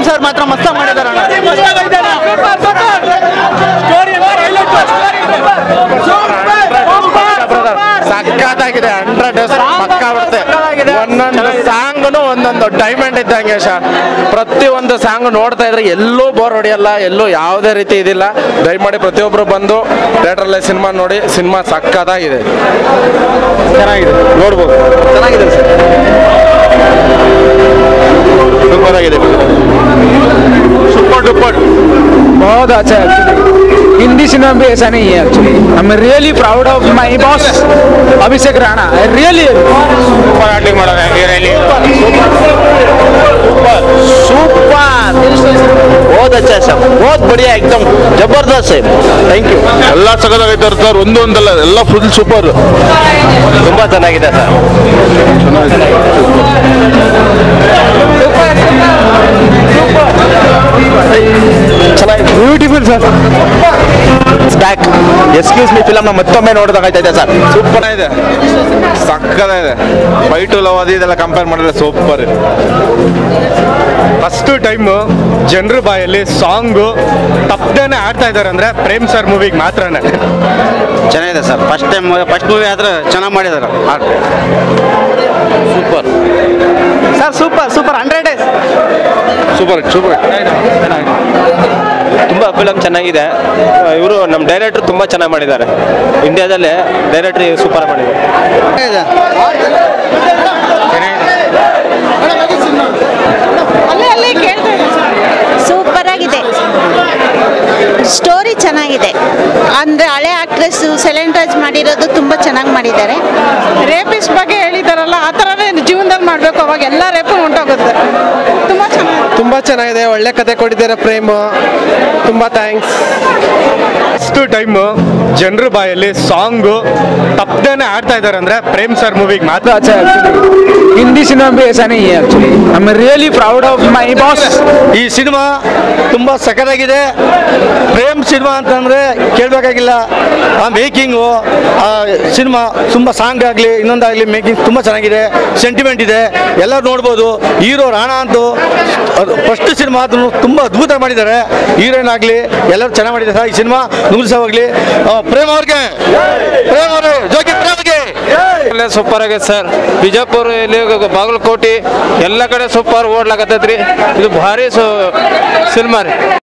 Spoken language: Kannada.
ಸರ್ ಮಾತ್ರ ಮಸ್ತ ಮಾಡಿದಾರೆ ಸಖತ್ತಾಗಿದೆ ಹಂಡ್ರೆಡ್ ಪಕ್ಕ ಬಿಡುತ್ತೆ ಒಂದೊಂದು ಸಾಂಗ್ನು ಒಂದೊಂದು ಡೈಮಂಡ್ ಇದ್ದಂಗೆ ಸರ್ ಪ್ರತಿಯೊಂದು ಸಾಂಗ್ ನೋಡ್ತಾ ಇದ್ರೆ ಎಲ್ಲೂ ಬೋರ್ ಹೊಡಿಯಲ್ಲ ಎಲ್ಲೂ ಯಾವುದೇ ರೀತಿ ಇದಿಲ್ಲ ದಯಮಾಡಿ ಪ್ರತಿಯೊಬ್ಬರು ಬಂದು ಥಿಯೇಟ್ರಲ್ಲೇ ಸಿನಿಮಾ ನೋಡಿ ಸಿನಿಮಾ ಸಖತ್ತಾಗಿದೆ ಚೆನ್ನಾಗಿದೆ ನೋಡ್ಬೋದು ಚೆನ್ನಾಗಿದೆ ಸರ್ ಸೂಪರ್ ಆಗಿದೆ ಸೂಪರ್ ಡೂಪರ್ बहुत अच्छा है एक्चुअली हिंदी सिनेमा भी ऐसा नहीं है actually I am really proud of my boss Abhishek Rana I really super acting ಮಾಡೋದು ಹೀರೋಲಿ ಸೂಪರ್ बहुत अच्छा सब बहुत बढ़िया एकदम जबरदस्त है ಥ್ಯಾಂಕ್ ಯು ಎಲ್ಲ ಸಗದಾಗೈತಾರೆ ಸರ್ ಒಂದು ಒಂದಲ್ಲ ಎಲ್ಲ ಫುಲ್ ಸೂಪರ್ ತುಂಬಾ ಚೆನ್ನಾಗಿದೆ ಸರ್ ಚೆನ್ನಾಗಿದೆ beautiful sir back excuse me ಫಿಲಮ್ನ ಮತ್ತೊಮ್ಮೆ ನೋಡಿದಾಗೈತೆ ಸರ್ ಸೂಪರ್ ಇದೆ ಸಕ್ಕದಾಗಿದೆ ಫೈ ಟು ಲವ್ ಅದು ಇದೆಲ್ಲ ಕಂಪೇರ್ ಮಾಡಿದ್ರೆ ಸೂಪರ್ ಫಸ್ಟ್ ಟೈಮ್ ಜನರ ಬಾಯಲ್ಲಿ ಸಾಂಗು ತಪ್ಪದೇನೆ ಆಡ್ತಾ ಇದ್ದಾರೆ ಅಂದ್ರೆ ಪ್ರೇಮ್ ಸರ್ ಮೂವಿಗೆ ಮಾತ್ರನೇ ಚೆನ್ನಾಗಿದೆ sir first time first movie ಆದ್ರೆ ಚೆನ್ನಾಗಿ ಮಾಡಿದ್ದಾರೆ super sir super super hundred days super super ತುಂಬ ಫಿಲಮ್ ಚೆನ್ನಾಗಿದೆ ಇವರು ನಮ್ಮ ಡೈರೆಕ್ಟರ್ ತುಂಬ ಚೆನ್ನಾಗಿ ಮಾಡಿದ್ದಾರೆ ಇಂಡಿಯಾದಲ್ಲೇ ಡೈರೆಕ್ಟರ್ ಸೂಪರ್ ಮಾಡಿದ್ದಾರೆ ಸೂಪರ್ ಆಗಿದೆ ಸ್ಟೋರಿ ಚೆನ್ನಾಗಿದೆ ಅಂದ್ರೆ ಹಳೆ ಆಕ್ಟ್ರೆಸ್ ಸೆಲೆಂಟ್ ರಾಜ್ ಮಾಡಿರೋದು ತುಂಬಾ ಚೆನ್ನಾಗಿ ಮಾಡಿದ್ದಾರೆ ರೇಪಿಸ್ಟ್ ಬಗ್ಗೆ ಹೇಳಿದಾರಲ್ಲ ಆ ಥರನೇ ಜೀವನದಲ್ಲಿ ಮಾಡಬೇಕು ಅವಾಗ ಎಲ್ಲ ರೇಪು ಹೊಂಟೋಗುತ್ತೆ ತುಂಬ ಚೆನ್ನಾಗಿ ತುಂಬಾ ಚೆನ್ನಾಗಿದೆ ಒಳ್ಳೆ ಕತೆ ಕೊಟ್ಟಿದ್ದಾರೆ ಪ್ರೇಮ್ ತುಂಬಾ ಥ್ಯಾಂಕ್ಸ್ ಫಸ್ಟ್ ಟೈಮ್ ಜನರ ಬಾಯಲ್ಲಿ ಸಾಂಗು ತಪ್ಪದೇನೆ ಆಡ್ತಾ ಇದ್ದಾರೆ ಅಂದ್ರೆ ಪ್ರೇಮ್ ಸರ್ ಮೂವಿಗೆ ಮಾತ್ರ अच्छा है एक्चुअली हिंदी सिनेमा भी ऐसा नहीं है actually I am really proud of my boss ಈ ಸಿನಿಮಾ ತುಂಬ ಸಖತ್ತಾಗಿದೆ ಪ್ರೇಮ್ ಸಿನಿಮಾ ಅಂತಂದರೆ ಕೇಳಬೇಕಾಗಿಲ್ಲ ಆ ಮೇಕಿಂಗು ಆ ಸಿನಿಮಾ ತುಂಬ ಸಾಂಗ್ ಆಗಲಿ ಇನ್ನೊಂದಾಗಲಿ ಮೇಕಿಂಗ್ ತುಂಬ ಚೆನ್ನಾಗಿದೆ ಸೆಂಟಿಮೆಂಟ್ ಇದೆ ಎಲ್ಲರೂ ನೋಡ್ಬೋದು ಹೀರೋ ರಾಣಾ ಅಂತೂ ಫಸ್ಟ್ ಸಿನಿಮಾ ಅದನ್ನು ತುಂಬ ಅದ್ಭುತ ಮಾಡಿದ್ದಾರೆ ಹೀರೋಯಿನ್ ಆಗಲಿ ಎಲ್ಲರೂ ಚೆನ್ನಾಗಿ ಮಾಡಿದ್ದಾರೆ ಈ ಸಿನಿಮಾ ನುಗ್ಲಿಸೋವಾಗಲಿ ಪ್ರೇಮ್ ಅವ್ರಿಗೆ ಪ್ರೇಮ್ ಅವರು ಜೋಗಿ ಪ್ರೇಮ್ ಅವ್ರಿಗೆ ಸೂಪರ್ ಆಗೈತೆ ಸರ್ ಬಿಜಾಪುರ ಇಲ್ಲಿ ಬಾಗಲಕೋಟೆ ಎಲ್ಲ ಕಡೆ ಸೂಪರ್ ಓಡ್ಲಾಕತ್ತೈತ್ರಿ ಇದು ಭಾರಿ ಸಿನಿಮಾ ರೀ